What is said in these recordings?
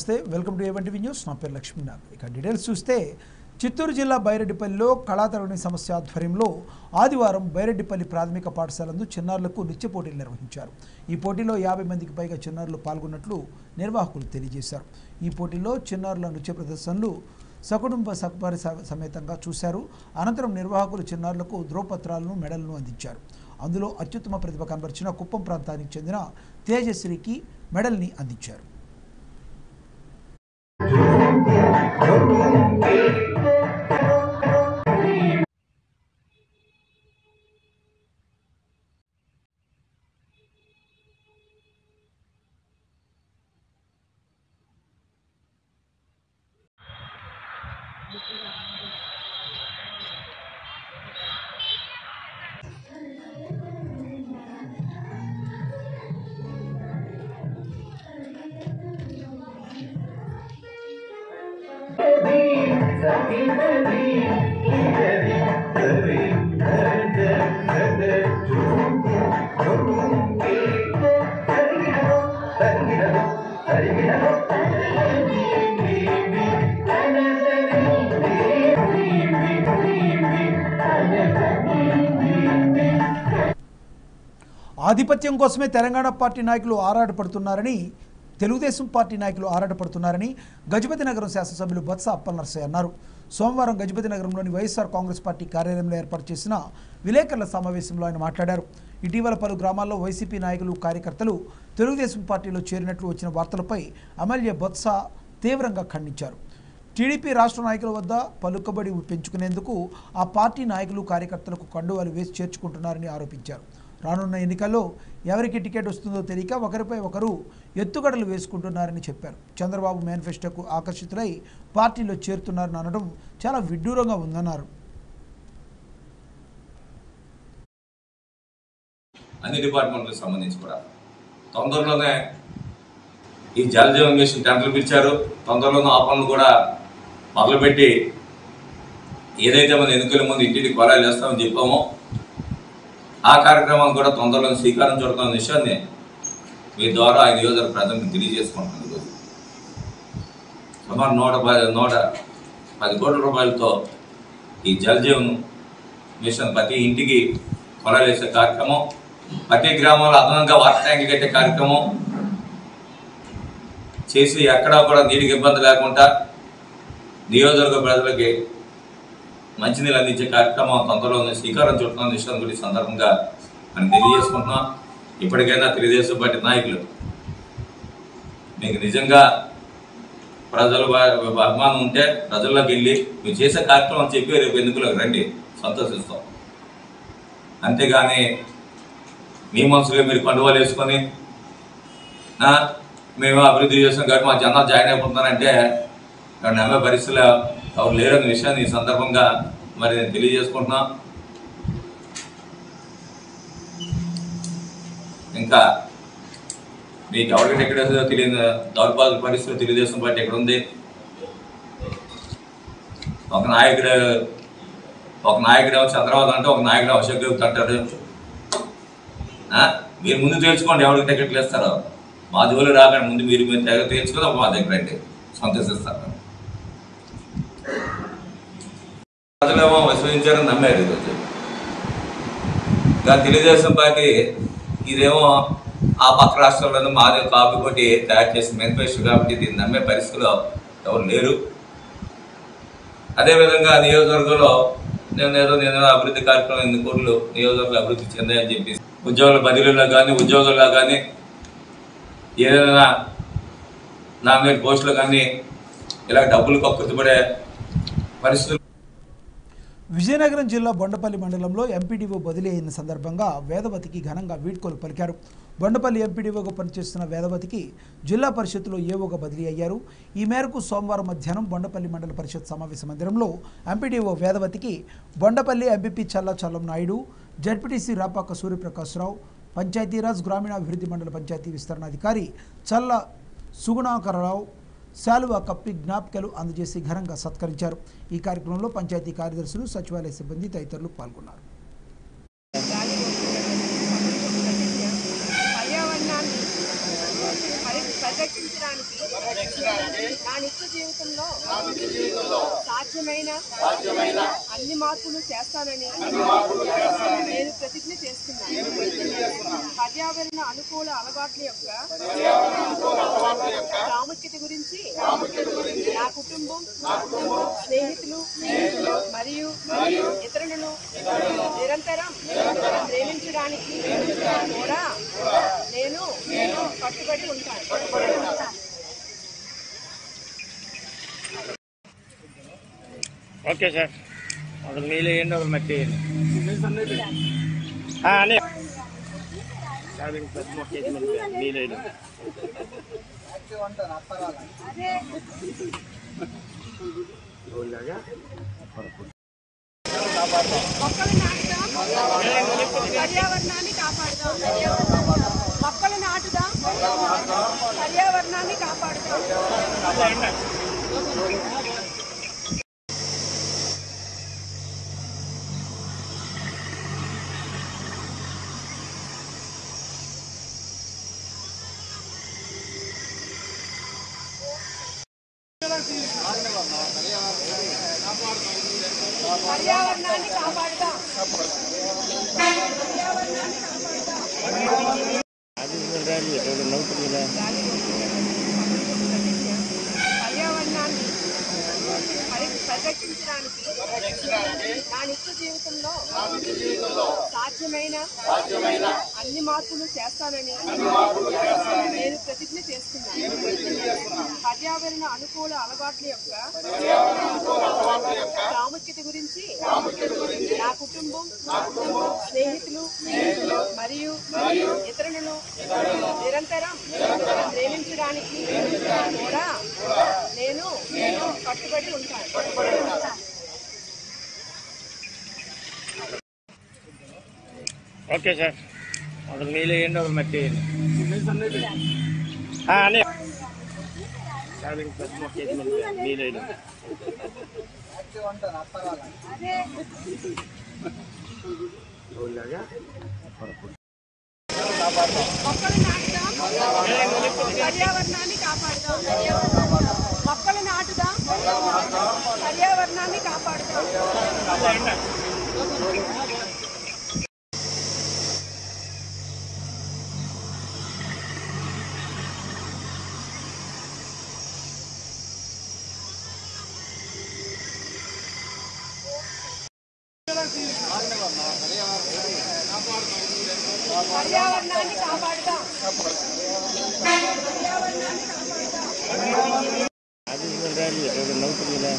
నమస్తే welcome to ఏవంటివి news నా పేరు లక్ష్మీనాథ్ ఇక డీటెయిల్స్ చూస్తే చిత్తూరు జిల్లా బైరెడ్డిపల్లిలో కళాతరణి సమస్య ఆధ్వర్యంలో ఆదివారం బైరెడ్డిపల్లి ప్రాథమిక పాఠశాలందు చిన్నారులకు నృత్య పోటీలు నిర్వహించారు ఈ పోటీలో యాభై మందికి పైగా చిన్నారులు పాల్గొన్నట్లు నిర్వాహకులు తెలియజేశారు ఈ పోటీలో చిన్నారుల నృత్య ప్రదర్శనలు సకుటుంబ సపరి సమేతంగా చూశారు అనంతరం నిర్వాహకులు చిన్నారులకు ధ్రువపత్రాలను మెడలను అందించారు అందులో అత్యుత్తమ ప్రతిభ కనబరిచిన కుప్పం ప్రాంతానికి చెందిన తేజశ్రీకి మెడల్ని అందించారు ఆధిపత్యం కోసమే తెలంగాణ పార్టీ నాయకులు ఆరాటపడుతున్నారని తెలుగుదేశం పార్టీ నాయకులు ఆరాటపడుతున్నారని గజపతి నగరం శాసనసభ్యులు బత్స అప్పల్ నర్సయ్య అన్నారు సోమవారం గజపతి నగరంలోని వైఎస్ఆర్ కాంగ్రెస్ పార్టీ కార్యాలయంలో ఏర్పాటు చేసిన విలేకరుల సమావేశంలో ఆయన మాట్లాడారు ఇటీవల పలు గ్రామాల్లో వైసీపీ నాయకులు కార్యకర్తలు తెలుగుదేశం పార్టీలో చేరినట్లు వచ్చిన వార్తలపై ఎమ్మెల్యే బొత్స తీవ్రంగా ఖండించారు టీడీపీ రాష్ట్ర నాయకుల వద్ద పలుకబడి పెంచుకునేందుకు ఆ పార్టీ నాయకులు కార్యకర్తలకు కండువాలు వేసి చేర్చుకుంటున్నారని ఆరోపించారు రానున్న ఎన్నికల్లో ఎవరికి టికెట్ వస్తుందో తెలియక ఒకరిపై ఒకరు ఎత్తుగడలు వేసుకుంటున్నారని చెప్పారు చంద్రబాబు మేనిఫెస్టోకు ఆకర్షితులై పార్టీలో చేరుతున్నారని అనడం చాలా విడ్డూరంగా ఉందన్నారు అన్ని డిపార్ట్మెంట్లకు సంబంధించి కూడా తొందరలోనే ఈ జల జీవన్ మిషన్ టెండర్లు పిలిచారు తొందరలోనే ఆ పనులు కూడా మొదలుపెట్టి ఏదైతే మన ఎన్నికల ముందు ఇంటింటికి కొలాయిలు వేస్తామని చెప్పామో ఆ కార్యక్రమం కూడా తొందరలో శ్రీకారం చుడతాం విషయాన్ని మీ ద్వారా ఐదు యోజన ప్రజలకు తెలియజేసుకుంటున్నాను ఈరోజు సుమారు నూట పది నూట పది కోట్ల రూపాయలతో ఈ జల్ జీవన్ మిషన్ ప్రతి ఇంటికి కొలాయిలు వేసే కార్యక్రమం ప్రతి గ్రామంలో అదనంగా వాటర్ ట్యాంకులు కట్టే కార్యక్రమం చేసి ఎక్కడా కూడా నీటికి ఇబ్బంది లేకుండా నియోజకవర్గ ప్రజలకి మంచినీళ్ళు అందించే కార్యక్రమం తొందరలోనే శ్రీకారం చుట్టున్న విషయం గురించి సందర్భంగా మనం తెలియజేసుకుంటున్నాం ఇప్పటికైనా తెలుగుదేశం పార్టీ నాయకులు మీకు నిజంగా ప్రజల అభిమానం ఉంటే ప్రజల్లోకి వెళ్ళి మీరు చేసే కార్యక్రమం చెప్పి రేపు ఎన్నికలకు రండి సంతోషిస్తాం అంతేగాని మీ మనసులో మీరు కండువాలు వేసుకొని "ఆ, మేము అభివృద్ధి చేస్తాం కాబట్టి మా జనాలు జాయిన్ అయిపోతున్నారంటే ఇక్కడ నమ్మే పరిస్థితులు ఎవరు లేరనే విషయాన్ని ఈ సందర్భంగా మరి నేను తెలియజేసుకుంటున్నా ఇంకా మీకు ఎవరికి టికెట్ వస్తుందో తెలియదు దౌర్భాగ్య పరిస్థితులు తెలుగుదేశం పార్టీ ఎక్కడ ఉంది ఒక నాయకుడు ఒక నాయకుడు ఏమో చంద్రబాబు అంటే ఒక నాయకుడు అశోక్ గెలుపు అంటాడు ఆ? మీరు ముందు తెలుసుకోండి ఎవరికి టికెట్లు ఇస్తారో మా జోలు రాకండి ముందు మీరు మీరు తెగ తెలుసుకుందాం మా దగ్గర రండి సంతోషిస్తారు ప్రజలేమో విశ్వసించారని నమ్మారు ఈరోజు ఇంకా తెలుగుదేశం పార్టీ ఇదేమో ఆ పక్క రాష్ట్రాల్లోనూ మాదే కాపీ కొట్టి తయారు చేసిన మేనిఫెస్టో కాబట్టి దీన్ని నమ్మే పరిస్థితిలో ఎవరు లేరు అదేవిధంగా నియోజకవర్గంలో నేను ఏదో నేను ఏదో అభివృద్ధి కార్యక్రమం ఎన్ని కోట్లు నియోజకవర్గం అభివృద్ధి చెందాయని చెప్పి ఉద్యోగుల బదిలీలో కానీ ఉద్యోగుల్లో కానీ ఏదైనా నామినేట్ పోస్టులు కానీ ఇలా డబ్బులు కక్కుతుపడే పరిస్థితులు విజయనగరం జిల్లా బొండపల్లి మండలంలో ఎంపీడీఓ బదిలీ అయిన సందర్భంగా వేదవతికి ఘనంగా వీడ్కోలు పలికారు బొండపల్లి ఎంపీడీఓగా పనిచేస్తున్న వేదవతికి జిల్లా పరిషత్తులో ఏవోగా బదిలీ అయ్యారు ఈ మేరకు సోమవారం మధ్యాహ్నం బొండపల్లి మండల పరిషత్ సమావేశ మందిరంలో ఎంపీడీఓ వేదవతికి బొండపల్లి ఎంపీపీ చల్లా చల్లం నాయుడు జడ్పీటీసీ రాపాక సూర్యప్రకాశ్రావు పంచాయతీరాజ్ గ్రామీణాభివృద్ధి మండల పంచాయతీ విస్తరణాధికారి చల్ల సుగుణాకరరావు శాలువా కప్పి జ్ఞాపికలు అందజేసి ఘనంగా సత్కరించారు ఈ కార్యక్రమంలో పంచాయతీ కార్యదర్శులు సచివాలయ సిబ్బంది తదితరులు పాల్గొన్నారు పర్యావరణాన్ని పరి పరిరక్షించడానికి నా నిత్య జీవితంలో సాధ్యమైన అన్ని మార్పులు చేస్తానని నేను ప్రతిజ్ఞ చేస్తున్నాను పర్యావరణ అనుకూల అలవాట్ల యొక్క ప్రాముఖ్యత గురించి నా కుటుంబం స్నేహితులు మరియు ఇతరులను నిరంతరం ప్రేమించడానికి కూడా నేను కట్టుబడి ఉంటాను ఓకే సార్ ఒకరు నీళ్ళు వేయండి ఒకరు మట్టి వేయండి ఆ, అన్నీ కాదు, ఇంక పెద్ద మొక్క వేసి మళ్ళీ నీళ్ళు వేయండి రోజులాగా మొక్కలు నాటుదాం పర్యావరణాన్ని కాపాడుదాం మొక్కలు నాటుదాం పర్యావరణాన్ని కాపాడుదాం పర్యావరణాన్ని కాపాడుదాం పర్యావరణాన్ని కాపాడుదాం అది రాలి ఎక్కడ నవ్వుతుంది కదా పర్యావరణాన్ని పరి- పరిరక్షించడానికి నా నిత్య జీవితంలో సాధ్యమైన అన్ని మార్పులు చేస్తానని నేను ప్రతిజ్ఞ చేస్తున్నాను పర్యావరణ అనుకూల అలవాట్ల యొక్క ప్రాముఖ్యత గురించి నా కుటుంబం స్నేహితులు మరియు ఇతరులను నిరంతరం ప్రేమించడానికి కూడా నేను కట్టుబడి ఉంటాను ఓకే సార్ ఒకరు నీళ్ళు వేయండి ఒకరు మట్టి వేయండి ఆ, అన్నీ కాదు, ఇంక పెద్ద మొక్క వేసి మళ్ళీ నీళ్ళు వేయండి రోజులాగా మొక్కలు నాటుదాం పర్యావరణాన్ని కాపాడుదాం మొక్కలు నాటుదాం పర్యావరణాన్ని కాపాడుదాం పర్యావరణాన్ని కాపాడుదాం అది రాలి ఎక్కడ నవ్వుతుంది కదా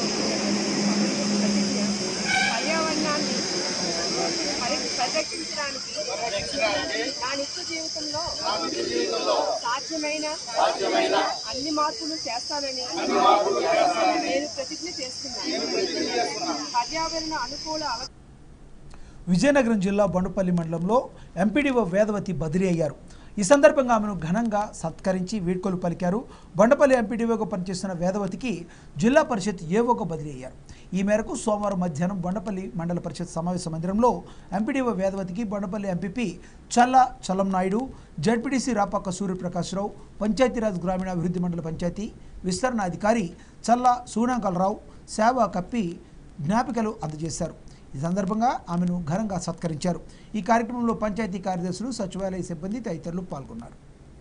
పర్యావరణాన్ని పరి- పరిరక్షించడానికి నా నిత్య జీవితంలో సాధ్యమైన అన్ని మార్పులు చేస్తానని నేను ప్రతిజ్ఞ చేస్తున్నాను పర్యావరణ అనుకూల అల విజయనగరం జిల్లా బండుపల్లి మండలంలో ఎంపీడీఓ వేదవతి బదిలీ అయ్యారు ఈ సందర్భంగా ఆమెను ఘనంగా సత్కరించి వీడ్కోలు పలికారు బండపల్లి ఎంపీడీఓగా పనిచేస్తున్న వేదవతికి జిల్లా పరిషత్ ఏవోగా బదిలీ అయ్యారు ఈ మేరకు సోమవారం మధ్యాహ్నం బండపల్లి మండల పరిషత్ సమావేశ మందిరంలో MPDO వేదవతికి Bandapalli MPP Challa Chalam Naidu ZPTC Rapaka Suryaprakashrao Panchayati Raj గ్రామీణాభివృద్ధి మండల పంచాయతీ విస్తరణ అధికారి చల్ల సూనాంకలరావు సేవ కప్పి జ్ఞాపికలు అందజేశారు ఈ సందర్భంగా ఆమెను ఘనంగా సత్కరించారు ఈ కార్యక్రమంలో పంచాయతీ కార్యదర్శులు సచివాలయ సిబ్బంది తదితరులు పాల్గొన్నారు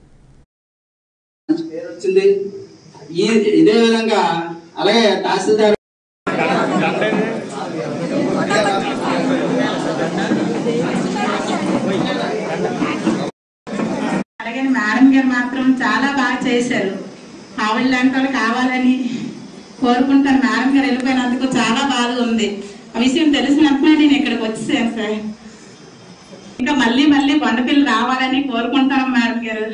మంచి పేరు వచ్చింది ఈ ఇదే విధంగా అలాగే తహసీల్దార్ అలాగే మేడం గారు మాత్రం చాలా బాగా చేశారు ఆవిడ లాంటి వాళ్ళు కావాలని కోరుకుంటాను మేడం గారు వెళ్ళిపోయినందుకు చాలా బాధగా ఉంది ఆ విషయం తెలిసినప్పుడే నేను ఇక్కడికి వచ్చేసాను సార్ ఇంకా మళ్ళీ మళ్ళీ బండపిల్లి రావాలని కోరుకుంటాను మేడం గారు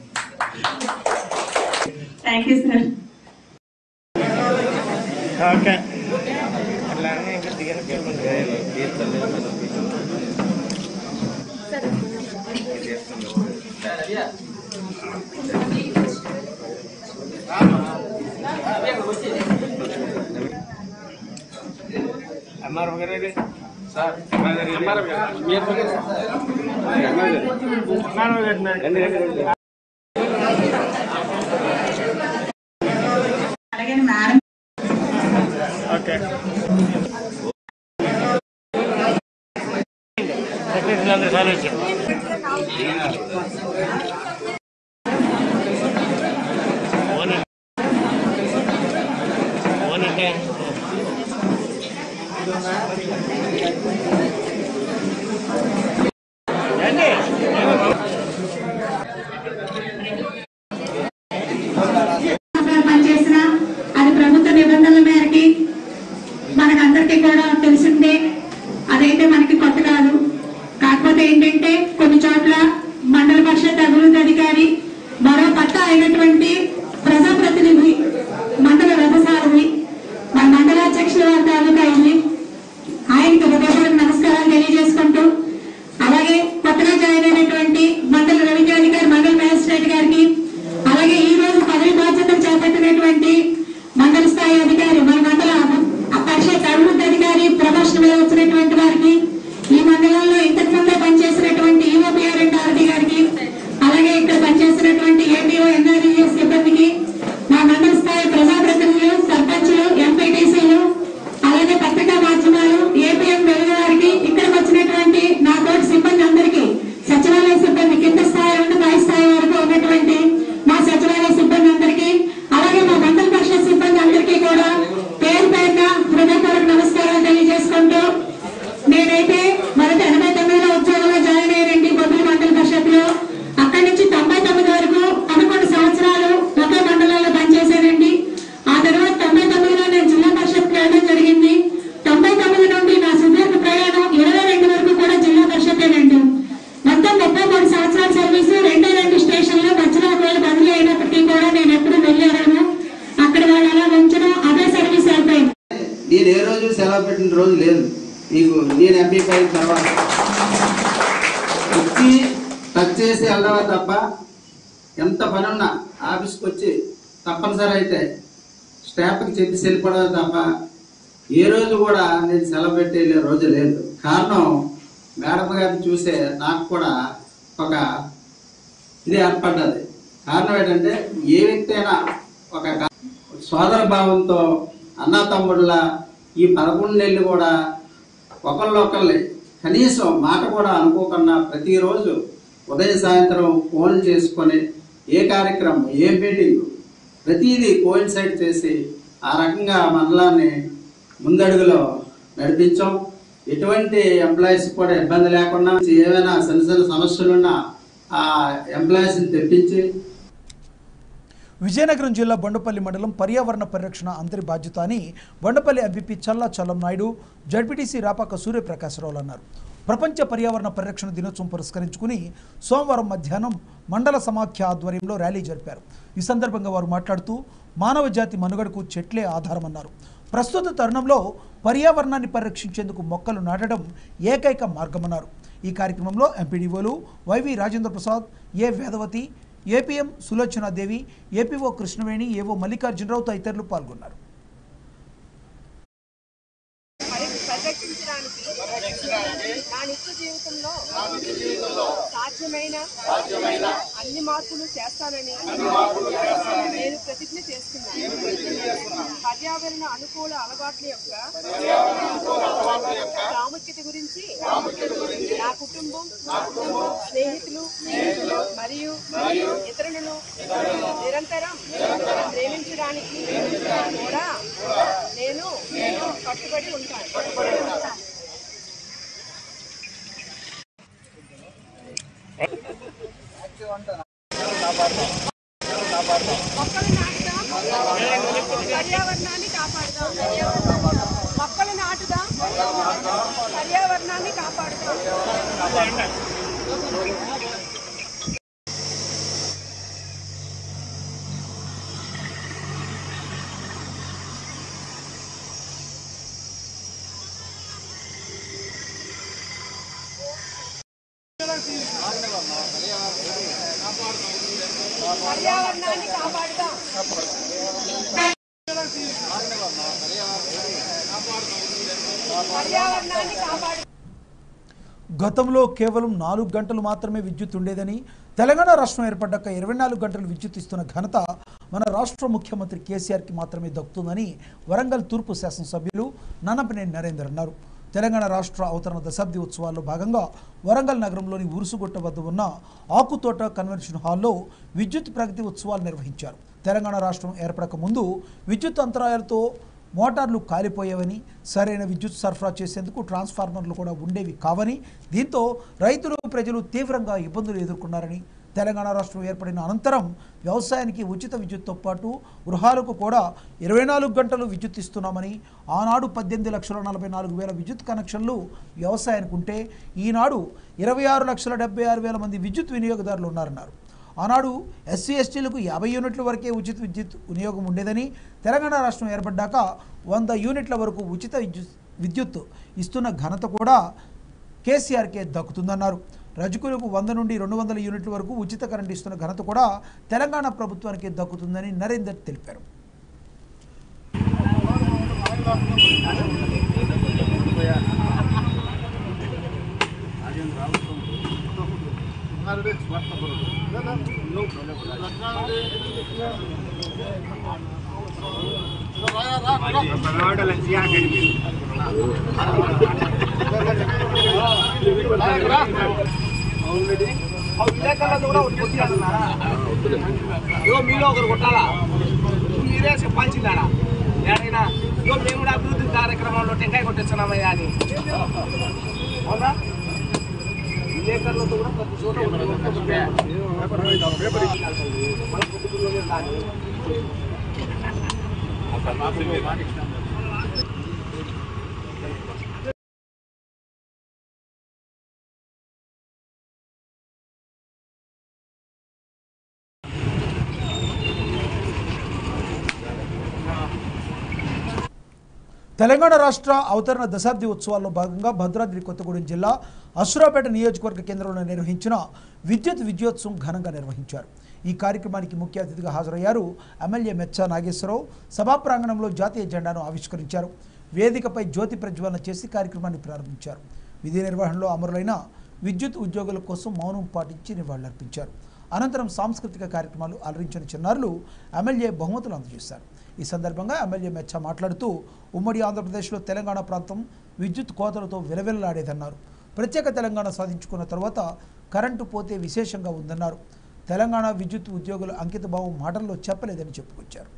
థ్యాంక్ యూ సార్ ఓకే అలానే ఇంకా దిగనకెళ్ళి ఎంఆర్ఓ గారు సార్ ఎంఆర్ఓ గారు ఎంఆర్ఓ గారు ఓకే సెక్రటరీ అందరూ సార్ వచ్చారు ఓనండి ఓనండి రండి సంవత్సరాలు పనిచేసిన అది ప్రభుత్వ నిబంధనల మేరకి మనకందరికీ కూడా తెలిసిందే అదైతే మనకి కొత్త కాదు కాకపోతే ఏంటంటే కొన్ని చోట్ల మండల పరిషత్ అభివృద్ధి అధికారి మరో పట్ట అయినటువంటి ప్రజాప్రతినిధి మండల వ్యవసాయవి మన మండలాధ్యక్షుల వారి తాలూకా ఇది ఆయనకి హృదయపూర్వక నమస్కారాలు తెలియజేసుకుంటూ అలాగే కొత్తగా జాయిన్ అయినటువంటి మండల రెవెన్యూ అధికారి మండల మేజిస్ట్రేట్ గారికి అలాగే ఈ రోజు పదవి బాధ్యతలు చేపట్టినటువంటి మండల స్థాయి అధికారి మన మండల అ- పరిషత్ అభివృద్ధి అధికారి ప్రమోషన్ మీద వచ్చినటువంటి వారికి ఈ మండలంలో ఇంతకు ముందే పనిచేసినటువంటి ఈఓపీఆర్ అండ్ ఆర్డీ గారికి అలాగే ఇక్కడ పనిచేసినటువంటి ఏపీఓ ఎన్ఆర్ఈఎస్ సిబ్బందికి మా మండల స్థాయి ప్రజాప్రతినిధులు సర్పంచులు ఎంపీటీసీలు అలాగే పత్రికా మాధ్యమాలు ఏపీఎం వెలుగు వారికి ఇక్కడికి వచ్చినటువంటి నా తోటి సిబ్బంది అందరికీ సచివాలయ సిబ్బంది కింద స్థాయి నుండి పై స్థాయి వరకు ఉన్నటువంటి మా సచివాలయ సిబ్బంది అందరికీ అలాగే మా మండల పరిషత్ సిబ్బంది అందరికీ కూడా పేరు పేరున హృదయపూర్వక నమస్కారాలు తెలియజేసుకుంటూ నేనైతే మొదట ఎనభై తొమ్మిదిలో ఉద్యోగంలో జాయిన్ అయ్యానండి బొబ్బిలి మండల పరిషత్ లో అక్కడి నుంచి తొంభై తొమ్మిది వరకు పదకొండు సంవత్సరాలు ఒకే మండలంలో పనిచేశానండి ఆ తర్వాత తొంభై తొమ్మిదిలో నేను జిల్లా పరిషత్ వెళ్ళడం జరిగింది తొంభై తొమ్మిది నుండి నా సుదీర్ఘ ప్రయాణం ఇరవై రెండు వరకు కూడా జిల్లా పరిషత్తేనండి మొత్తం ముప్పై మూడు సంవత్సరాల సర్వీసు రెండే రెండు స్టేషన్లో మధ్యలో ఒకవేళ బదిలీ అయినప్పటికీ కూడా నేను ఎప్పుడు వెళ్ళాను అక్కడ వాళ్ళు అలా ఉంచడం అదే సర్వీస్ అయిపోయింది నేను ఏ రోజు సెలవు పెట్టిన రోజు లేదు మీకు నేను ఎంపీ అయిన తర్వాత వచ్చి టచ్ చేసి వెళ్ళడమే తప్ప ఎంత పని ఉన్నా ఆఫీస్కి వచ్చి తప్పనిసరి అయితే స్టాఫ్కి చెప్పి వెళ్ళిపోవడమే తప్ప ఏ రోజు కూడా నేను సెలవు పెట్టే రోజు లేదు కారణం మేడం గారిని చూసే నాకు కూడా ఒక ఇది ఏర్పడ్డది కారణం ఏంటంటే ఏ వ్యక్తి అయినా ఒక క- సోదర భావంతో అన్నా తమ్ముళ్ళ ఈ పదకొండు నెలలు కూడా ఒకళ్ళొకళ్ళని కనీసం మాట కూడా అనుకోకుండా ప్రతిరోజు ఉదయం సాయంత్రం ఫోన్ చేసుకొని ఏ కార్యక్రమం ఏ మీటింగ్ ప్రతిదీ కోయిన్సైడ్ చేసి ఆ రకంగా మండలాన్ని ముందడుగులో నడిపించాం ఎటువంటి ఎంప్లాయీస్ కూడా ఇబ్బంది లేకుండా ఏమైనా చిన్న చిన్న సమస్యలున్నా ఆ ఎంప్లాయీస్ని తెప్పించి విజయనగరం జిల్లా బొండపల్లి మండలం పర్యావరణ పరిరక్షణ అందరి బాధ్యత అని బొండపల్లి ఎంపీపీ చల్లా చల్లం నాయుడు జడ్పీటీసీ రాపాక సూర్యప్రకాశరావులు అన్నారు ప్రపంచ పర్యావరణ పరిరక్షణ దినోత్సవం పురస్కరించుకుని సోమవారం మధ్యాహ్నం మండల సమాఖ్య ఆధ్వర్యంలో ర్యాలీ జరిపారు ఈ సందర్భంగా వారు మాట్లాడుతూ మానవ జాతి మనుగడకు చెట్లే ఆధారమన్నారు ప్రస్తుత తరుణంలో పర్యావరణాన్ని పరిరక్షించేందుకు మొక్కలు నాటడం ఏకైక మార్గమన్నారు ఈ కార్యక్రమంలో ఎంపీడీఓలు YV Rajendra Prasad A Vedavathi APM Sulochanadevi APO Krishnaveni AO Mallikarjunarao తదితరులు పాల్గొన్నారు పరి- పరిరక్షించడానికి నా నిత్య జీవితంలో సాధ్యమైన అన్ని మార్పులు చేస్తానని నేను ప్రతిజ్ఞ చేస్తున్నాను పర్యావరణ అనుకూల అలవాట్ల యొక్క ప్రాముఖ్యత గురించి నా కుటుంబం స్నేహితులు మరియు ఇతరులను నిరంతరం ప్రేమించడానికి కూడా నేను కట్టుబడి ఉంటాను మొక్కలు నాటుదాం పర్యావరణాన్ని కాపాడుదాం మొక్కలు నాటుదాం పర్యావరణాన్ని కాపాడుదాం పర్యావరణాన్ని కాపాడుదాం పర్యావరణాన్ని కాపాడు గతంలో కేవలం నాలుగు గంటలు మాత్రమే విద్యుత్ ఉండేదని తెలంగాణ రాష్ట్రం ఏర్పడ్డాక ఇరవై నాలుగు గంటలు విద్యుత్ ఇస్తున్న ఘనత మన రాష్ట్ర ముఖ్యమంత్రి కేసీఆర్కి మాత్రమే దక్కుతుందని వరంగల్ తూర్పు శాసనసభ్యులు నన్నపనేని నరేందర్ అన్నారు తెలంగాణ రాష్ట్ర అవతరణ దశాబ్ది ఉత్సవాల్లో భాగంగా వరంగల్ నగరంలోని ఉరుసుగుట్ట వద్ద ఉన్న ఆకుతోట కన్వెన్షన్ హాల్లో విద్యుత్ ప్రగతి ఉత్సవాలు నిర్వహించారు తెలంగాణ రాష్ట్రం ఏర్పడక ముందు విద్యుత్ అంతరాయాలతో మోటార్లు కాలిపోయేవని సరైన విద్యుత్ సరఫరా చేసేందుకు ట్రాన్స్ఫార్మర్లు కూడా ఉండేవి కావని దీంతో రైతులు ప్రజలు తీవ్రంగా ఇబ్బందులు ఎదుర్కొన్నారని తెలంగాణ రాష్ట్రం ఏర్పడిన అనంతరం వ్యవసాయానికి ఉచిత విద్యుత్తో పాటు గృహాలకు కూడా ఇరవై నాలుగు గంటలు విద్యుత్ ఇస్తున్నామని ఆనాడు పద్దెనిమిది లక్షల నలభై నాలుగు వేల విద్యుత్ కనెక్షన్లు వ్యవసాయానికి ఉంటే ఈనాడు ఇరవై ఆరు లక్షల డెబ్బై ఆరు వేల మంది విద్యుత్ వినియోగదారులు ఉన్నారన్నారు ఆనాడు ఎస్సీ ఎస్టీలకు యాభై యూనిట్ల వరకే ఉచిత విద్యుత్ వినియోగం ఉండేదని తెలంగాణ రాష్ట్రం ఏర్పడ్డాక వంద యూనిట్ల వరకు ఉచిత విద్యుత్ విద్యుత్ ఇస్తున్న ఘనత కూడా కేసీఆర్కే దక్కుతుందన్నారు రజకులకు వంద నుండి రెండు వందల యూనిట్ల వరకు ఉచిత కరెంట్ ఇస్తున్న ఘనత కూడా తెలంగాణ ప్రభుత్వానికి దక్కుతుందని నరేందర్ తెలిపారు ఇగో మీలో ఒకరు కొట్టాలా మీరే చెప్పాల్సిందాడా ఏడైనా ఇగో మేము కూడా అభివృద్ధి కార్యక్రమంలో టెంకాయ కొట్టించున్నామయ్యా అని అవునా విలేకరులతో కూడా ప్రతి చోట ఉంటుంది. మన కుటుంబంలోనే కాదు. తెలంగాణ రాష్ట్ర అవతరణ దశాబ్ది ఉత్సవాల్లో భాగంగా భద్రాద్రి కొత్తగూడెం జిల్లా అసురాపేట నియోజకవర్గ కేంద్రంలో నిర్వహించిన విద్యుత్ విద్యోత్సవం ఘనంగా నిర్వహించారు ఈ కార్యక్రమానికి ముఖ్య అతిథిగా హాజరయ్యారు ఎమ్మెల్యే మెచ్చా నాగేశ్వరరావు సభా ప్రాంగణంలో జాతీయ జెండాను ఆవిష్కరించారు వేదికపై జ్యోతి ప్రజ్వలన చేసి కార్యక్రమాన్ని ప్రారంభించారు విధి నిర్వహణలో అమరులైన విద్యుత్ ఉద్యోగుల కోసం మౌనం పాటించి నివాళులర్పించారు అనంతరం సాంస్కృతిక కార్యక్రమాలు అలరించిన చిన్నారులు ఎమ్మెల్యే బహుమతులు అందజేశారు ఈ సందర్భంగా ఎమ్మెల్యే మెచ్చ మాట్లాడుతూ ఉమ్మడి ఆంధ్రప్రదేశ్లో తెలంగాణ ప్రాంతం విద్యుత్ కోతలతో విలవిల్లాడేదన్నారు ప్రత్యేక తెలంగాణ సాధించుకున్న తర్వాత కరెంటు పోతే విశేషంగా ఉందన్నారు తెలంగాణ విద్యుత్ ఉద్యోగుల అంకితభావం మాటల్లో చెప్పలేదని చెప్పుకొచ్చారు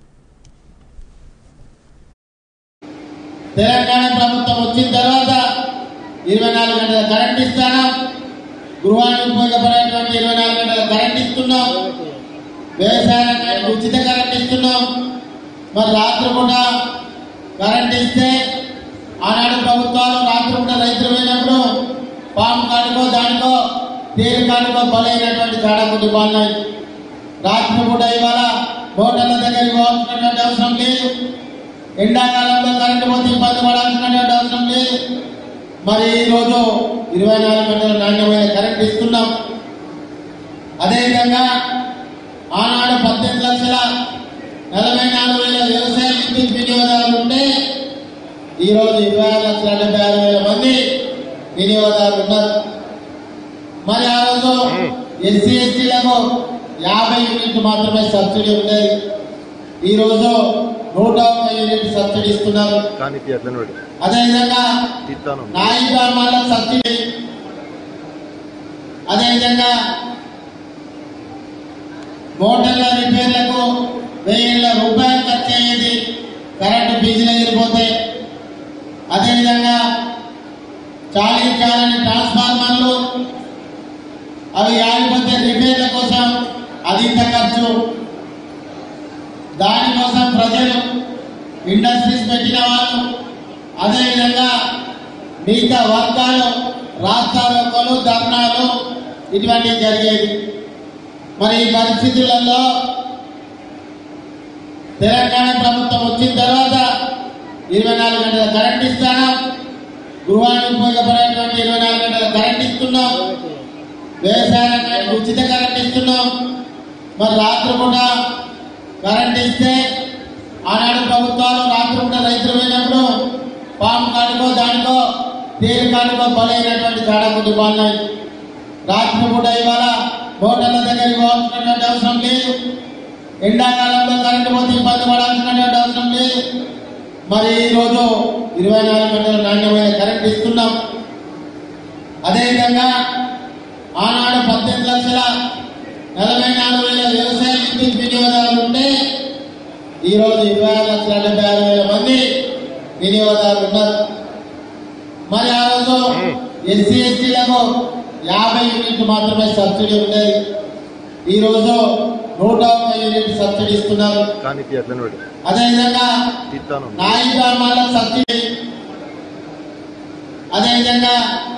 తెలంగాణ ప్రభుత్వం వచ్చిన తర్వాత ఇరవై నాలుగు గంటల కరెంట్ ఇస్తాను గృహానికి ఉపయోగపడేటువంటి ఇరవై నాలుగు గంటల కరెంట్ ఇస్తున్నాం వ్యవసాయానికి ఉచిత కరెంట్ ఇస్తున్నాం మరి రాత్రి కూడా కరెంట్ ఇస్తే ఆనాడు ప్రభుత్వాలు రాత్రి కూడా రైతులు పోయినప్పుడు పాము కాడుకో దానికో తేరు కాడుకో బలైనటువంటి కాడ కుటుంబాలు రాత్రి కూడా ఇవాళ హోటళ్ళ దగ్గరికి పోవాల్సినటువంటి అవసరం లేదు ఎండాకాలంలో కరెంటు పోతే ఇబ్బంది పడాల్సినటువంటి అవసరం లేదు మరి ఈ రోజు ఇరవై నాలుగు గంటల నాణ్యమైన కరెంట్ ఇస్తున్నాం అదేవిధంగా ఆనాడు పద్దెనిమిది లక్షల నలభై నాలుగు వేల వ్యవసాయ విద్యుత్ వినియోగదారులు ఉంటే ఈ రోజు ఇరవై ఆరు లక్షల డెబ్బై ఆరు వేల మంది వినియోగదారులు ఉన్నారు మరి ఆ రోజు ఎస్సీ ఎస్టీలకు యాభై యూనిట్లు మాత్రమే సబ్సిడీ ఉండేది ఈ రోజు నూట ఒక్క యూనిట్ సబ్సిడీ ఇస్తున్నారు కానీ అట్లనే పెడు అదేవిధంగా తీస్తాను నాయి గ్రామాలకు సబ్సిడీ అదేవిధంగా మోటార్ల రిపేర్లకు వెయ్యిల రూపాయలు ఖర్చు అయ్యేది కరెంటు ఫీజులు ఎగిరిపోతే అదేవిధంగా చాలీ చాలని ట్రాన్స్ఫార్మర్లు అవి ఆగిపోతే రిపేర్ల కోసం అధిక ఖర్చు దానికోసం ప్రజలు ఇండస్ట్రీస్ పెట్టిన వాళ్ళు అదేవిధంగా మిగతా వర్గాలు రాస్తారోకోలు ధర్నాలు ఇటువంటివి జరిగేది మరి ఈ పరిస్థితులలో తెలంగాణ ప్రభుత్వం వచ్చిన తర్వాత ఇరవై నాలుగు గంటల కరెంట్ ఇస్తాను గృహానికి ఉపయోగపడేటువంటి ఇరవై నాలుగు గంటల కరెంట్ ఇస్తున్నాం వ్యవసాయానికి ఉచిత కరెంట్ ఇస్తున్నాం మరి రాత్రి కూడా కరెంట్ ఇస్తే ఆనాడు ప్రభుత్వాలు రాత్రి కూడా రైతులు పోయినప్పుడు పాము కాడుకో దానికో తేలికానుకో బలైనటువంటి చాలా కుటుంబాలు ఉన్నాయి రాత్రి పూట ఇవాళ హోటళ్ళ దగ్గరికి పోవాల్సినటువంటి అవసరం లేదు ఎండాకాలంలో కరెంటు పోతే ఇబ్బంది పడాల్సినటువంటి అవసరం లేదు మరి ఈ రోజు ఇరవై నాలుగు గంటల నాణ్యమైన కరెంట్ ఇస్తున్నాం అదేవిధంగా ఆనాడు పద్దెనిమిది లక్షల నలభై నాలుగు వేల వ్యవసాయ విద్యుత్ వినియోగదారులు ఉంటే ఈ రోజు ఇరవై ఆరు లక్షల డెబ్బై ఆరు వేల మంది వినియోగదారులు ఉన్నారు మరి ఆ రోజు ఎస్సీ ఎస్టీలకు యాభై యూనిట్లు మాత్రమే సబ్సిడీ ఉండేది ఈ రోజు నూట ఒక్క యూనిట్ సబ్సిడీ ఇస్తున్నారు కానీ అట్లనే పెట్టు అదేవిధంగా తీస్తాను నాయి గ్రామాలకు సబ్సిడీ అదేవిధంగా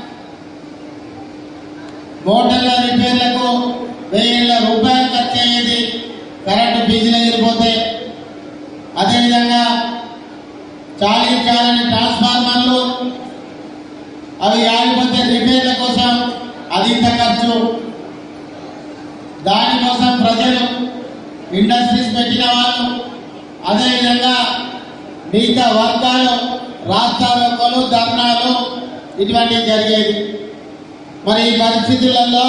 మోటార్ల రిపేర్లకు వెయ్యిళ్ళ రూపాయలు ఖర్చు అయ్యేది కరెంటు బిజీలు ఎగిరిపోతే అదేవిధంగా చాలీ చాలని ట్రాన్స్ఫార్మర్లు అవి ఆగిపోతే రిపేర్ల కోసం అధిక ఖర్చు దానికోసం ప్రజలు ఇండస్ట్రీస్ పెట్టిన వాళ్ళు అదేవిధంగా మిగతా వర్గాలు రాస్తారోకోలు ధర్నాలు ఇటువంటివి జరిగేది మరి ఈ పరిస్థితులలో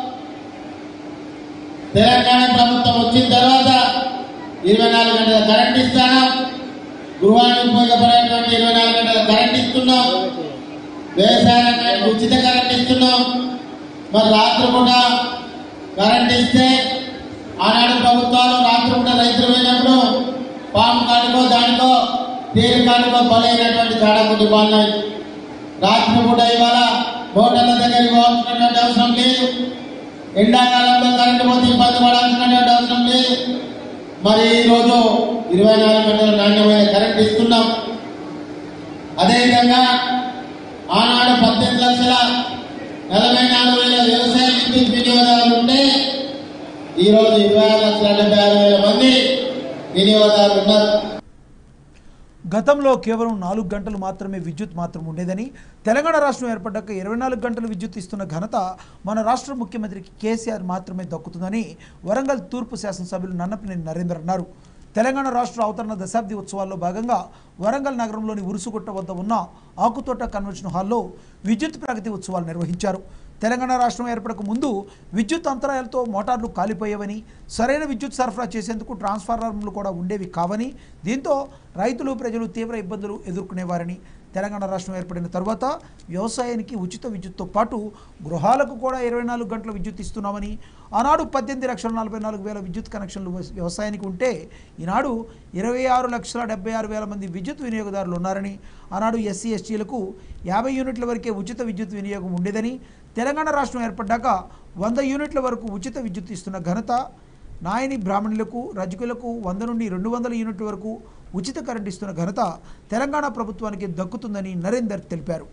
తెలంగాణ ప్రభుత్వం వచ్చిన తర్వాత ఇరవై నాలుగు గంటల కరెంట్ ఇస్తాను గృహానికి ఉపయోగపడేటువంటి ఇరవై నాలుగు గంటల కరెంట్ ఇస్తున్నాం వ్యవసాయ రంగానికి ఉచిత కరెంట్ ఇస్తున్నాం మరి రాత్రి కూడా కరెంట్ ఇస్తే ఆనాడు ప్రభుత్వాలు రాత్రి పూట రైతులు పోయినప్పుడు పాము కాడుకో దానికో తేరు కాడుకో బలైనటువంటి చాలా కుటుంబాలు ఉన్నాయి రాత్రి పూట ఇవాళ హోటళ్ళ దగ్గరికి పోవాల్సినటువంటి అవసరం లేదు ఎండాకాలంలో కరెంటు పోతే ఇబ్బంది పడాల్సినటువంటి అవసరం లేదు మరి ఈ రోజు ఇరవై నాలుగు గంటల నాణ్యమైన కరెంట్ ఇస్తున్నాం అదేవిధంగా ఆనాడు పద్దెనిమిది లక్షల నలభై నాలుగు వేల వ్యవసాయ విద్యుత్ వినియోగదారులు ఉంటే ఈ రోజు ఇరవై ఆరు లక్షల డెబ్బై ఆరు వేల మంది వినియోగదారులు ఉన్నారు గతంలో కేవలం నాలుగు గంటలు మాత్రమే విద్యుత్ మాత్రం ఉండేదని తెలంగాణ రాష్ట్రం ఏర్పడ్డాక ఇరవై నాలుగు గంటలు విద్యుత్ ఇస్తున్న ఘనత మన రాష్ట్ర ముఖ్యమంత్రికి కేసీఆర్ మాత్రమే దక్కుతుందని వరంగల్ తూర్పు శాసనసభ్యులు నన్నపనేని నరేందర్ అన్నారు తెలంగాణ రాష్ట్ర అవతరణ దశాబ్ది ఉత్సవాల్లో భాగంగా వరంగల్ నగరంలోని ఉరుసుగుట్ట వద్ద ఉన్న ఆకుతోట కన్వెన్షన్ హాల్లో విద్యుత్ ప్రగతి ఉత్సవాలు నిర్వహించారు తెలంగాణ రాష్ట్రం ఏర్పడక ముందు విద్యుత్ అంతరాయాలతో మోటార్లు కాలిపోయేవని సరైన విద్యుత్ సరఫరా చేసేందుకు ట్రాన్స్ఫార్మర్లు కూడా ఉండేవి కావని దీంతో రైతులు ప్రజలు తీవ్ర ఇబ్బందులు ఎదుర్కొనేవారని తెలంగాణ రాష్ట్రం ఏర్పడిన తర్వాత వ్యవసాయానికి ఉచిత విద్యుత్తో పాటు గృహాలకు కూడా ఇరవై నాలుగు గంటల విద్యుత్ ఇస్తున్నామని ఆనాడు పద్దెనిమిది లక్షల నలభై నాలుగు వేల విద్యుత్ కనెక్షన్లు వ్యవస- వ్యవసాయానికి ఉంటే ఈనాడు ఇరవై ఆరు లక్షల డెబ్బై ఆరు వేల మంది విద్యుత్ వినియోగదారులు ఉన్నారని ఆనాడు ఎస్సీ ఎస్టీలకు యాభై యూనిట్ల వరకే ఉచిత విద్యుత్ వినియోగం ఉండేదని తెలంగాణ రాష్ట్రం ఏర్పడ్డాక వంద యూనిట్ల వరకు ఉచిత విద్యుత్ ఇస్తున్న ఘనత నాయని బ్రాహ్మణులకు రజకులకు వంద నుండి రెండు వందల యూనిట్ల వరకు ఉచిత కరెంట్ ఇస్తున్న ఘనత తెలంగాణ ప్రభుత్వానికి దక్కుతుందని నరేందర్ తెలిపారు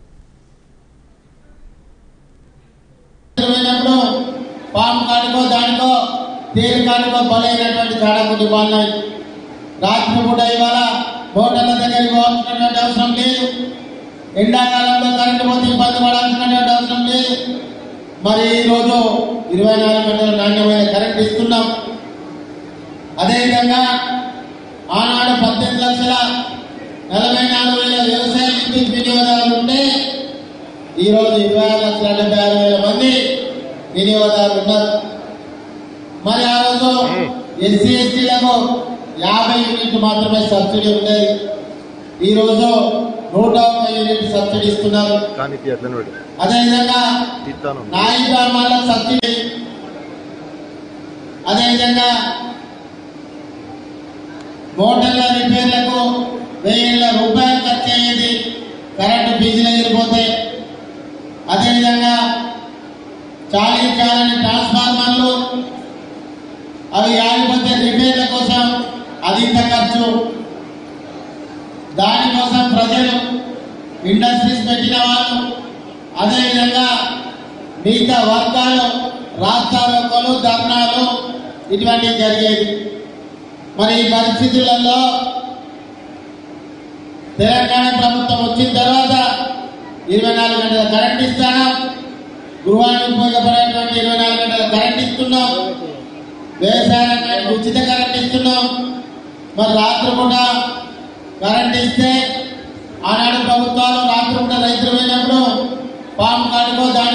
పోయినప్పుడు పాము కాడుకో దానికో తేరు కాడుకో బలైనటువంటి చాలా కుటుంబాలు ఉన్నాయి రాత్రి పూట ఇవాళ హోటళ్ళ దగ్గరికి పోవాల్సినటువంటి అవసరం లేదు ఎండాకాలంలో కరెంటు పోతే ఇబ్బంది పడాల్సినటువంటి అవసరం లేదు మరి ఈ రోజు ఇరవై నాలుగు గంటల నాణ్యమైన కరెంట్ ఇస్తున్నాం అదేవిధంగా ఆనాడు పద్దెనిమిది లక్షల నలభై నాలుగు వేల వ్యవసాయ విద్యుత్ వినియోగదారులు ఉంటే ఈ రోజు ఇరవై ఆరు లక్షల డెబ్బై ఆరు వేల మంది వినియోగదారులు ఉన్నారు మరి ఆ రోజు ఎస్సీ ఎస్టీలకు యాభై యూనిట్లు మాత్రమే సబ్సిడీ ఉండేది ఈ రోజు నూట ఒక్క యూనిట్ సబ్సిడీ ఇస్తున్నారు కానీ అట్లనే పెట్టు అదేవిధంగా తీస్తాను నాయి గ్రామాలకు సబ్సిడీ అదేవిధంగా మోటార్ల రిపేర్లకు వెయ్యిళ్ళ రూపాయలు ఖర్చు అయ్యేది కరెంటు బిజీలు ఎగిరిపోతే అదేవిధంగా చాలీ చాలని ట్రాన్స్ఫార్మర్లు అవి ఆగిపోతే రిపేర్ల కోసం అధిక ఖర్చు దానికోసం ప్రజలు ఇండస్ట్రీస్ పెట్టిన వాళ్ళు అదేవిధంగా మిగతా వర్గాలు రాస్తారోకోలు ధర్నాలు ఇటువంటివి జరిగేది మరి ఈ పరిస్థితులలో తెలంగాణ ప్రభుత్వం వచ్చిన తర్వాత ఇరవై నాలుగు గంటల కరెంట్ ఇస్తాను గృహానికి ఉపయోగపడేటువంటి ఇరవై నాలుగు గంటల కరెంట్ ఇస్తున్నాం వ్యవసాయ రంగానికి ఉచిత కరెంట్ ఇస్తున్నాం మరి రాత్రి కూడా కరెంట్ ఇస్తే ఆనాడు ప్రభుత్వాలు రాత్రి పూట రైతులు పోయినప్పుడు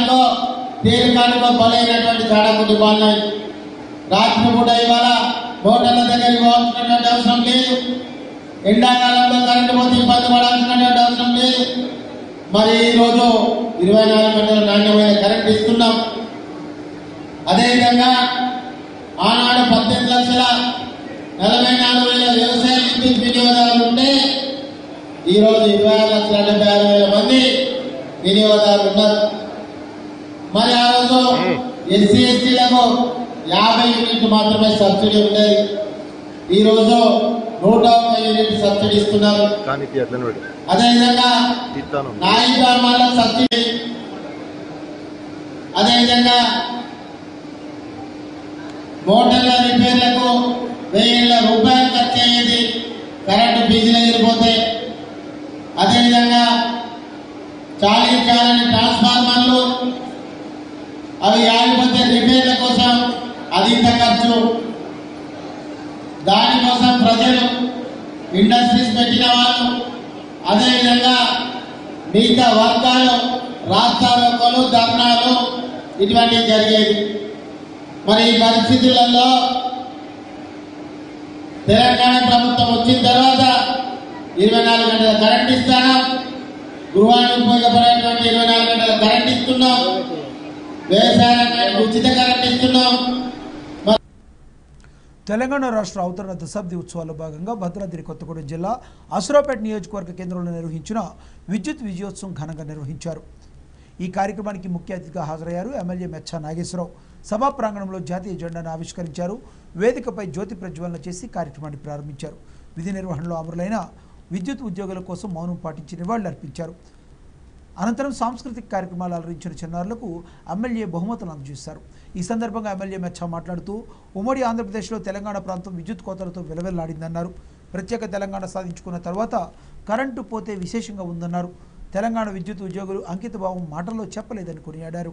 కానుకో తేలి కానుకో బలైనటువంటి చాలా కొద్ది బాగున్నాయి రాత్రి పూట ఇవాళ హోటళ్ళ దగ్గరికి పోవాల్సినటువంటి అవసరం లేదు ఎండాకాలంలో కరెంటు పోతే ఇబ్బంది పడాల్సినటువంటి అవసరం లేదు మరి ఈ రోజు ఇరవై నాలుగు గంటల నాణ్యమైన కరెంట్ ఇస్తున్నాం అదేవిధంగా ఆనాడు పద్దెనిమిది లక్షల నలభై నాలుగు వేల వ్యవసాయ విద్యుత్ వినియోగదారులు ఉంటే ఈ రోజు ఇరవై ఆరు లక్షల డెబ్బై ఆరు వేల మంది వినియోగదారులు ఉన్నారు మరి ఆ రోజు ఎస్సీ ఎస్టీలకు యాభై యూనిట్లు మాత్రమే సబ్సిడీ ఉండేది ఈ రోజు నూట ఒక్క యూనిట్ సబ్సిడీ ఇస్తున్నారు కానీ ఇది ఎట్లా పెట్టి అదేవిధంగా తీస్తాను నాయి గ్రామాలకు సబ్సిడీ అదేవిధంగా మోటార్ల రిపేర్లకు వెయ్యిళ్ళ రూపాయలు ఖర్చు అయ్యేది కరెంటు ఫీజులు ఎగిరిపోతే అదేవిధంగా చాలీ చాలని ట్రాన్స్ఫార్మర్లు అవి ఆగిపోతే రిపేర్ల కోసం అధిక ఖర్చు దానికోసం ప్రజలు ఇండస్ట్రీస్ పెట్టిన వాళ్ళు అదేవిధంగా మిగతా వర్గాలు రాస్తారోకోలు ధర్నాలు ఇటువంటివి జరిగేది మరి ఈ పరిస్థితులలో తెలంగాణ ప్రభుత్వం వచ్చిన తర్వాత ఇరవై నాలుగు గంటల కరెంట్ ఇస్తాను గృహానికి ఉపయోగపడేటువంటి ఇరవై నాలుగు గంటల కరెంట్ ఇస్తున్నాం వ్యవసాయ రంగానికి ఉచిత కరెంట్ ఇస్తున్నాం తెలంగాణ రాష్ట్ర అవతరణ దశాబ్ది ఉత్సవాల్లో భాగంగా భద్రాద్రి కొత్తగూడెం జిల్లా అసురాపేట నియోజకవర్గ కేంద్రంలో నిర్వహించిన విద్యుత్ విజయోత్సవం ఘనంగా నిర్వహించారు ఈ కార్యక్రమానికి ముఖ్య అతిథిగా హాజరయ్యారు ఎమ్మెల్యే మెచ్చా నాగేశ్వరరావు సభా ప్రాంగణంలో జాతీయ జెండాను ఆవిష్కరించారు వేదికపై జ్యోతి ప్రజ్వలన చేసి కార్యక్రమాన్ని ప్రారంభించారు విధి నిర్వహణలో అమరులైన విద్యుత్ ఉద్యోగుల కోసం మౌనం పాటించి నివాళులర్పించారు అనంతరం సాంస్కృతిక కార్యక్రమాలు అలరించిన చిన్నారులకు ఎమ్మెల్యే బహుమతులు అందజేశారు ఈ సందర్భంగా ఎమ్మెల్యే మెచ్చా మాట్లాడుతూ ఉమ్మడి ఆంధ్రప్రదేశ్లో తెలంగాణ ప్రాంతం విద్యుత్ కోతలతో విలవెల్లాడిందన్నారు ప్రత్యేక తెలంగాణ సాధించుకున్న తర్వాత కరెంటు పోతే విశేషంగా ఉందన్నారు తెలంగాణ విద్యుత్ ఉద్యోగులు అంకితభావం మాటల్లో చెప్పలేదని కొనియాడారు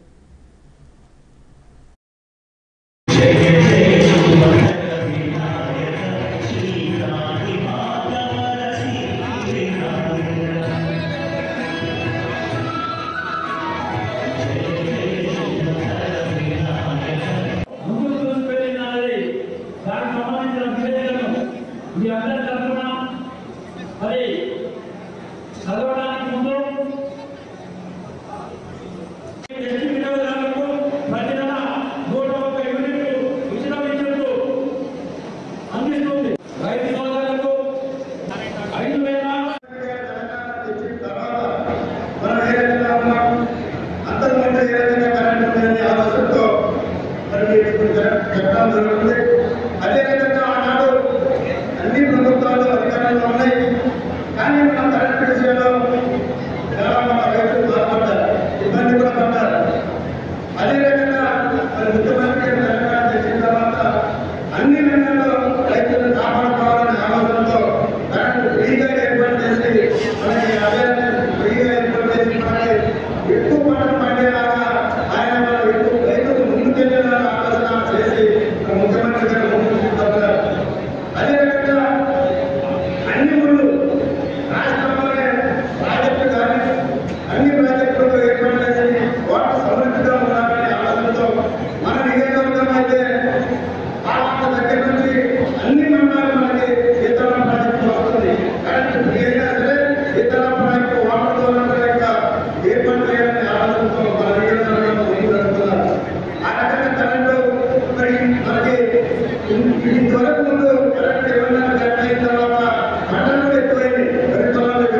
మనం ఏ రకంగా ఉన్నాం అంతకుముందు ఏ రకంగా కరెంట్ ఉందని ఆలోచనతో మరి మీకు ఇప్పుడు కరెంట్ చెప్పడం జరుగుతుంది అదేవిధంగా ఆనాడు అన్ని ప్రభుత్వాలు అధికారంలో ఉన్నాయి కానీ మన కరెంట్ విషయంలో చాలా మన రైతులు బాధపడ్డారు ఇబ్బంది కూడా పడ్డారు అదేవిధంగా మరి ముఖ్యమంత్రి తెలంగాణ తెచ్చిన తర్వాత అన్ని రంగాల్లో రైతులను కాపాడుకోవాలనే ఆలోచనతో కరెంట్ ఫ్రీగా ఏర్పాటు చేసి మనకి అవేర్నెస్ ఫ్రీగా ఏర్పాటు చేసి మనకి ఎక్కువ పంట పండేలాగా ఆయన మన ఎక్కువ రైతులు ముందుకెళ్లేలాగా ఆలోచన చేసి మన ముఖ్యమంత్రి గారు ముందుకు తీసుకెళ్తారు అదేవిధంగా అన్ని ఊళ్ళు రాష్ట్రంలోనే ప్రాజెక్టు కానీ అన్ని ప్రాజెక్టులు ఏర్పాటు చేసి వాటి సమృద్ధిగా ఉండాలనే ఆలోచనతో మన నియోజకవర్గం అయితే పాలన దగ్గర నుంచి అన్ని మండలాలు మనకి ఇతర ప్రాజెక్టులు వస్తుంది కరెంట్ ఫ్రీ అయినా సరే ఇతర ప్రాజెక్టు వాటర్ ద్వారా యొక్క ఏర్పాటు చేయాలనే ఆలోచనతో మన నియోజకవర్గం ముందుకు నడుపుతున్నారు ఆ రకంగా కరెంటు మరి మనకి ఇంతవరకు ముందు కరెంట్ ఏమన్నా కట్ అయిన తర్వాత మండలం ఎక్కువైంది రైతులలో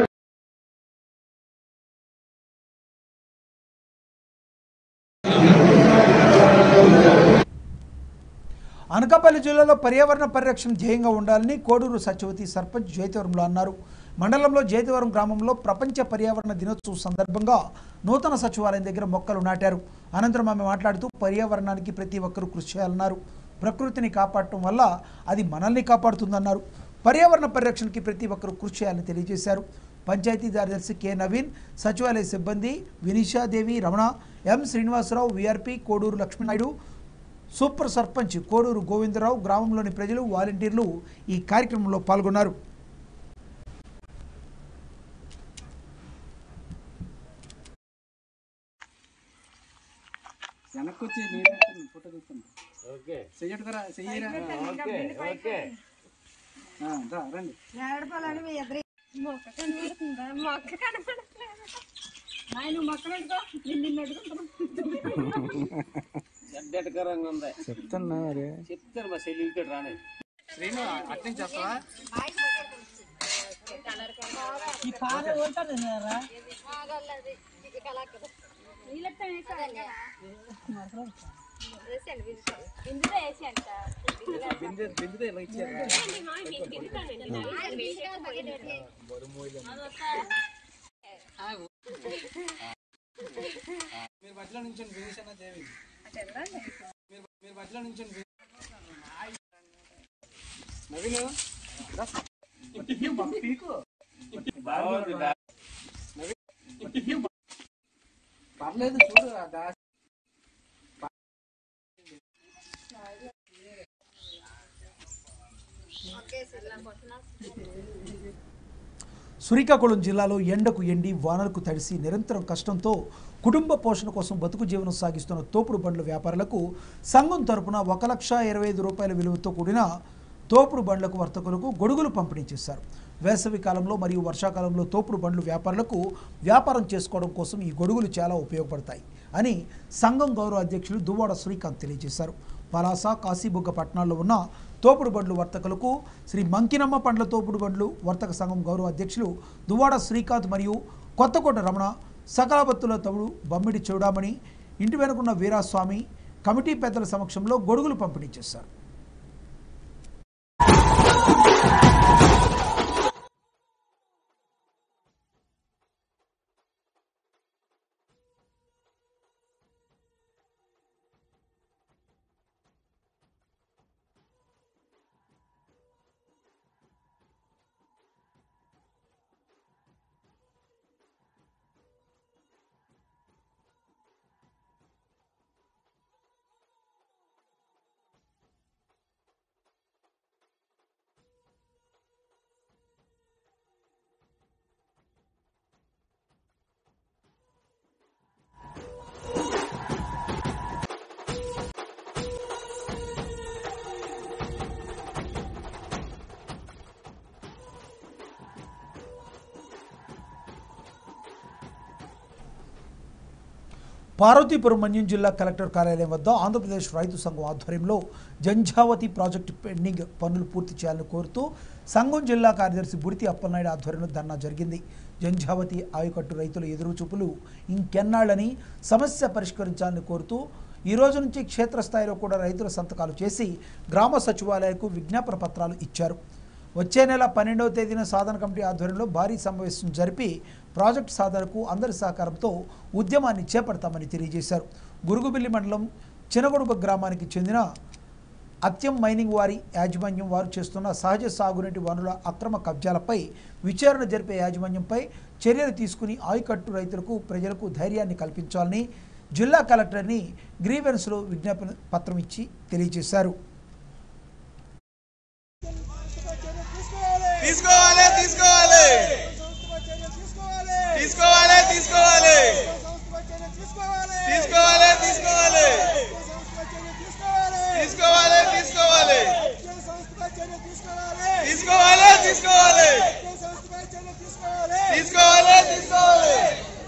అనకాపల్లి జిల్లాలో పర్యావరణ పరిరక్షణ ధ్యేయంగా ఉండాలని కోడూరు సత్యవతి సర్పంచ్ జైతవరంలో అన్నారు మండలంలో జైతవరం గ్రామంలో ప్రపంచ పర్యావరణ దినోత్సవం సందర్భంగా నూతన సచివాలయం దగ్గర మొక్కలు నాటారు అనంతరం ఆమె మాట్లాడుతూ పర్యావరణానికి ప్రతి ఒక్కరూ కృషి చేయాలన్నారు ప్రకృతిని కాపాడటం వల్ల అది మనల్ని కాపాడుతుందన్నారు పర్యావరణ పరిరక్షణకి ప్రతి ఒక్కరూ కృషి చేయాలని తెలియజేశారు పంచాయతీ కార్యదర్శి కె నవీన్ సచివాలయ సిబ్బంది Vinishadevi Ramana M Srinivasarao VRP Koduru Lakshminaidu super sarpanch Koduru Govindarao గ్రామంలోని ప్రజలు వాలంటీర్లు ఈ కార్యక్రమంలో పాల్గొన్నారు వెనక్కి వచ్చి నేను ఫోటో తీస్తాను ఓకే చెయ్యట్టుకరా చెయ్యరా ఓకే ఓకే ఆ, రా, రండి ఏడపాలని మీ ఎదురు మొక్క కనబడుతుందా మొక్క కనబడట్లేదు ఆయన మొక్కలు అడుకో నిన్ను నిన్ను అడుగుతున్నాను చెడ్డకరంగా ఉంది చెప్తున్నా మరి చెప్తాను మా చెల్లితో రానే శ్రీను అట్నుంచి చేస్తావా ఈ కారు ఉంటుంది బిందె బిందె ఇలా ఇచ్చారు మీరు మధ్యలో నుంచి వినేష్ దేవి మీరు మీరు మధ్యలో నుంచి నవీన్ రా. పీకు బాగుంది నవీన్ పర్లేదు చూడు ఆ దాస్ శ్రీకాకుళం జిల్లాలో ఎండకు ఎండి వానలకు తడిసి నిరంతరం కష్టంతో కుటుంబ పోషణ కోసం బతుకు జీవనం సాగిస్తున్న తోపుడు బండ్ల వ్యాపారులకు సంఘం తరపున ఒక లక్ష ఇరవై ఐదు రూపాయల విలువతో కూడిన తోపుడు బండ్లకు వర్తకులకు గొడుగులు పంపిణీ చేశారు వేసవి కాలంలో మరియు వర్షాకాలంలో తోపుడు బండ్లు వ్యాపారులకు వ్యాపారం చేసుకోవడం కోసం ఈ గొడుగులు చాలా ఉపయోగపడతాయి అని సంఘం గౌరవ అధ్యక్షులు దువ్వాడ శ్రీకాంత్ తెలియజేశారు పలాస కాశీబుగ్గ పట్టణాల్లో ఉన్న తోపుడు బండ్లు వర్తకులకు శ్రీ మంకినమ్మ పండ్ల తోపుడు బండ్లు వర్తక సంఘం గౌరవ అధ్యక్షులు దువ్వాడ శ్రీకాంత్ మరియు కొత్తకోట రమణ సకలబత్తుల తమ్ముడు బమ్మిడి చూడామణి ఇంటి వెనుకున్న వీరాస్వామి కమిటీ పెద్దల సమక్షంలో గొడుగులు పంపిణీ చేశారు పార్వతీపురం మన్యం జిల్లా కలెక్టర్ కార్యాలయం వద్ద ఆంధ్రప్రదేశ్ రైతు సంఘం ఆధ్వర్యంలో జంఝావతి ప్రాజెక్టు పెండింగ్ పనులు పూర్తి చేయాలని కోరుతూ సంఘం జిల్లా కార్యదర్శి బుడితి అప్పలనాయుడు ఆధ్వర్యంలో ధర్నా జరిగింది జంఝావతి ఆయకట్టు రైతుల ఎదురుచూపులు ఇంకెన్నాళ్ళని సమస్య పరిష్కరించాలని కోరుతూ ఈ రోజు నుంచి క్షేత్రస్థాయిలో కూడా రైతుల సంతకాలు చేసి గ్రామ సచివాలయాలకు విజ్ఞాపన పత్రాలు ఇచ్చారు వచ్చే నెల పన్నెండవ తేదీన సాధన కమిటీ ఆధ్వర్యంలో భారీ సమావేశం జరిపి ప్రాజెక్టు సాధనకు అందరి సహకారంతో ఉద్యమాన్ని చేపడతామని తెలియజేశారు గురుగుబిల్లి మండలం చినగొడుగ గ్రామానికి చెందిన అత్యం మైనింగ్ వారి యాజమాన్యం వారు చేస్తున్న సహజ సాగునీటి వనరుల అక్రమ కబ్జాలపై విచారణ జరిపే యాజమాన్యంపై చర్యలు తీసుకుని ఆయకట్టు రైతులకు ప్రజలకు ధైర్యాన్ని కల్పించాలని జిల్లా కలెక్టర్ని గ్రీవెన్స్లో విజ్ఞాపన పత్రం ఇచ్చి తెలియజేశారు తీసుకోవాలి తీసుకోవాలి తీసుకోవాలి తీసుకోవాలి తీసుకోవాలి తీసుకోవాలి తీసుకోవాలి తీసుకోవాలి తీసుకోవాలి తీసుకోవాలి తీసుకోవాలి తీసుకోవాలి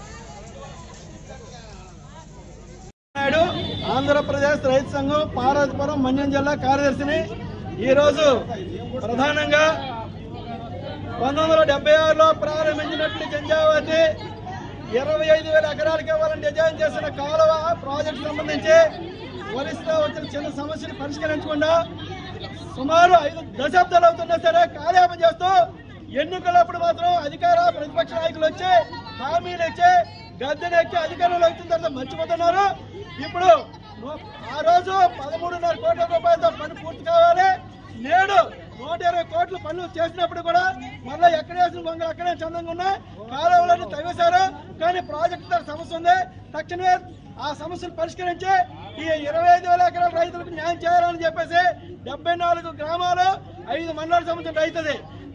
నాయుడు ఆంధ్రప్రదేశ్ రైతు సంఘం పార్వతీపురం మన్యం జిల్లా కార్యదర్శిని ఈరోజు ప్రధానంగా పంతొమ్మిది వందల డెబ్బై ఆరులో ప్రారంభించినటువంటి జంజావతి ఇరవై ఐదు వేల ఎకరాలకి ఇవ్వాలని డిజైన్ చేసిన కాలువ ప్రాజెక్టు సంబంధించి వరిస్తా వచ్చిన చిన్న సమస్యను పరిష్కరించకుండా సుమారు ఐదు దశాబ్దాలు అవుతున్నా సరే కాలయాపన చేస్తూ ఎన్నికలప్పుడు మాత్రం అధికార ప్రతిపక్ష నాయకులు వచ్చి హామీలు ఇచ్చి గద్దెనెక్కి అధికారంలో వచ్చిన తర్వాత మర్చిపోతున్నారు ఇప్పుడు నూ- ఆ రోజు పదమూడున్నర కోట్ల రూపాయలతో పని పూర్తి కావాలి నేడు నూట ఇరవై కోట్ల పనులు చేసినప్పుడు కూడా మళ్ళీ ఎక్కడ వేసిన బొంగలు అక్కడే చందంగా ఉన్నాయి కాలువలన్నీ తవ్వేశారు కానీ ప్రాజెక్టు ధర సమస్య ఉంది తక్షణమే ఆ సమస్యను పరిష్కరించి ఈ ఇరవై ఐదు వేల ఎకరాల రైతులకు న్యాయం చేయాలని చెప్పేసి డెబ్బై నాలుగు గ్రామాలు ఐదు మండలాలకు సంబంధించిన రైతుది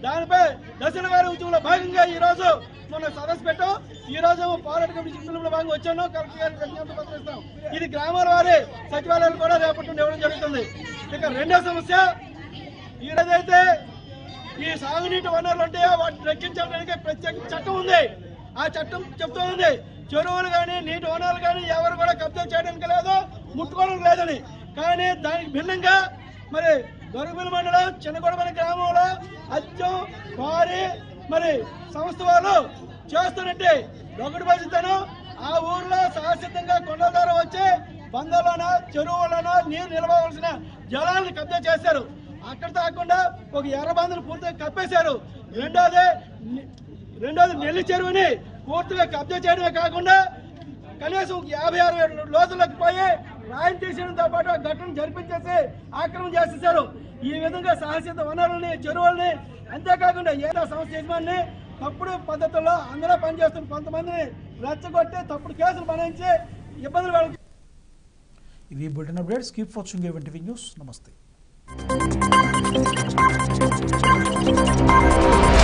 దానిపై దశల వారి ఉద్యమంలో భాగంగా ఈ రోజు మొన్న సదస్సు పెట్టాం ఈ రోజు పోరాట కమిటీ చిత్రంలో భాగంగా వచ్చాను కలెక్టర్ గారికి విజ్ఞప్తి పత్రం ఇస్తాం ఇది గ్రామాల వారి సచివాలయాలు కూడా రేపటి నుండి ఇవ్వడం జరుగుతుంది ఇక రెండో సమస్య ఈ రోజైతే ఈ సాగునీటి వనరులు ఉంటే వాటిని రక్షించడానికి ప్రత్యేక చట్టం ఉంది ఆ చట్టం చెప్తూ ఉంది చెరువులు కానీ నీటి వనరులు కానీ ఎవరు కూడా కబ్జా చేయడానికి లేదు ముట్టుకోవడం లేదని కానీ దానికి భిన్నంగా మరి గరుగుల మండలం చిన్నగొడమని గ్రామంలో అచ్చం వారి మరి సంస్థ వాళ్ళు చేస్తున్నట్టు దొంగడు బాధ్యతను ఆ ఊర్లో శాశ్వతంగా కొండల ద్వారా వచ్చి బందలోన చెరువులోన నీరు నిలవవలసిన జలాలను కబ్జా చేశారు అక్కడ కాకుండా ఒక ఎర్రబందను పూర్తిగా కప్పేశారు రెండోది ని- రెండోది నెల్లి చెరువుని పూర్తిగా కబ్జా చేయడమే కాకుండా కనీసం యాభై అరవై లోతులకు పోయి రాయిని తీసేయడంతో పాటు ఆ ఘటన జరిపించేసి ఆక్రమణ చేసేసారు ఈ విధంగా సాహసిత వనరుల్ని చెరువుల్ని అంతేకాకుండా ఏదో సంస్థ యజమాని తప్పుడు పద్ధతుల్లో అందులో పనిచేస్తున్న కొంతమందిని రెచ్చగొట్టి తప్పుడు కేసులు బనాయించి ఇబ్బందులు వాళ్ళకి ఇవి bulletin updates keep watching Even TV news నమస్తే